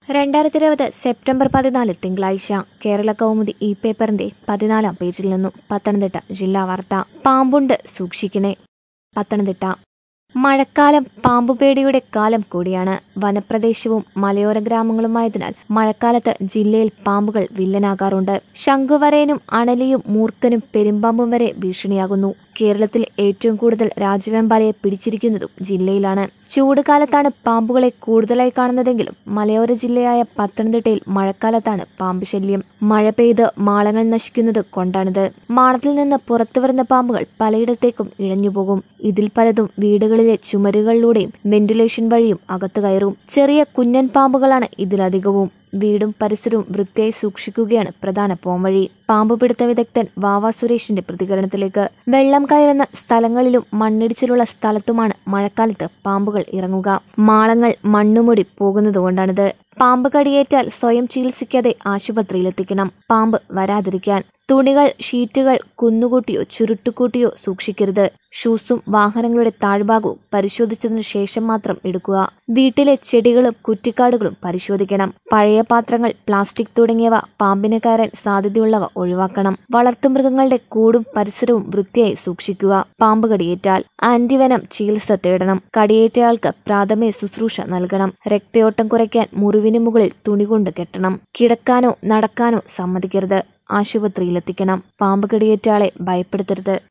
രണ്ടായിരത്തി ഇരുപത് സെപ്റ്റംബർ പതിനാല് തിങ്കളാഴ്ച കേരള കൗമുദി ഇ പേപ്പറിന്റെ പതിനാലാം പേജിൽ നിന്നും പത്തനംതിട്ട ജില്ലാ വാർത്ത പാമ്പുണ്ട് സൂക്ഷിക്കണേ പത്തനംതിട്ട മഴക്കാലം പാമ്പുപേടിയുടെ കാലം കൂടിയാണ് വനപ്രദേശവും മലയോര ഗ്രാമങ്ങളുമായതിനാൽ മഴക്കാലത്ത് ജില്ലയിൽ പാമ്പുകൾ വില്ലനാകാറുണ്ട് ശംഖുവരയനും അണലിയും മൂർഖനും പെരുമ്പാമ്പും വരെ ഭീഷണിയാകുന്നു കേരളത്തിൽ ഏറ്റവും കൂടുതൽ രാജവെമ്പാലയെ പിടിച്ചിരിക്കുന്നതും ജില്ലയിലാണ് ചൂട് കാലത്താണ് പാമ്പുകളെ കൂടുതലായി കാണുന്നതെങ്കിലും മലയോര ജില്ലയായ പത്തനംതിട്ടയിൽ മഴക്കാലത്താണ് പാമ്പ് ശല്യം മഴ പെയ്ത് മാളങ്ങൾ നശിക്കുന്നത് കൊണ്ടാണിത് മാളത്തിൽ നിന്ന് പുറത്തു വരുന്ന പാമ്പുകൾ പലയിടത്തേക്കും ഇഴഞ്ഞുപോകും ഇതിൽ പലതും വീടുകളിലെ ചുമരുകളിലൂടെയും വെന്റിലേഷൻ വഴിയും അകത്തു കയറും ചെറിയ കുഞ്ഞൻ പാമ്പുകളാണ് ഇതിലധികവും വീടും പരിസരവും വൃത്തിയായി സൂക്ഷിക്കുകയാണ് പ്രധാന പോംവഴി പാമ്പ് പിടുത്ത വിദഗ്ധൻ വാവ സുരേഷിന്റെ പ്രതികരണത്തിലേക്ക് വെള്ളം കയറുന്ന സ്ഥലങ്ങളിലും മണ്ണിടിച്ചിലുള്ള സ്ഥലത്തുമാണ് മഴക്കാലത്ത് പാമ്പുകൾ ഇറങ്ങുക മാളങ്ങൾ മണ്ണുമൂടി പോകുന്നതുകൊണ്ടാണിത് പാമ്പ് കടിയേറ്റാൽ സ്വയം ചികിത്സിക്കാതെ ആശുപത്രിയിലെത്തിക്കണം പാമ്പ് വരാതിരിക്കാൻ തുണികൾ ഷീറ്റുകൾ കുന്നുകൂട്ടിയോ ചുരുട്ടുകൂട്ടിയോ സൂക്ഷിക്കരുത് ഷൂസും വാഹനങ്ങളുടെ താഴ്ഭാഗവും പരിശോധിച്ചതിനു ശേഷം മാത്രം എടുക്കുക വീട്ടിലെ ചെടികളും കുറ്റിക്കാടുകളും പരിശോധിക്കണം പഴയ പാത്രങ്ങൾ പ്ലാസ്റ്റിക് തുടങ്ങിയവ പാമ്പിന് കയറാൻ സാധ്യതയുള്ളവ ഒഴിവാക്കണം വളർത്തുമൃഗങ്ങളുടെ കൂടും പരിസരവും വൃത്തിയായി സൂക്ഷിക്കുക പാമ്പ് കടിയേറ്റാൽ ആന്റിവനം ചികിത്സ തേടണം കടിയേറ്റയാൾക്ക് പ്രാഥമിക ശുശ്രൂഷ നൽകണം രക്തയോട്ടം കുറയ്ക്കാൻ മുറിവിന് മുകളിൽ തുണി കൊണ്ട് കെട്ടണം കിടക്കാനോ നടക്കാനോ സമ്മതിക്കരുത് ആശുപത്രിയിലെത്തിക്കണം പാമ്പ് കടിയേറ്റ ആളെ ഭയപ്പെടുത്തരുത്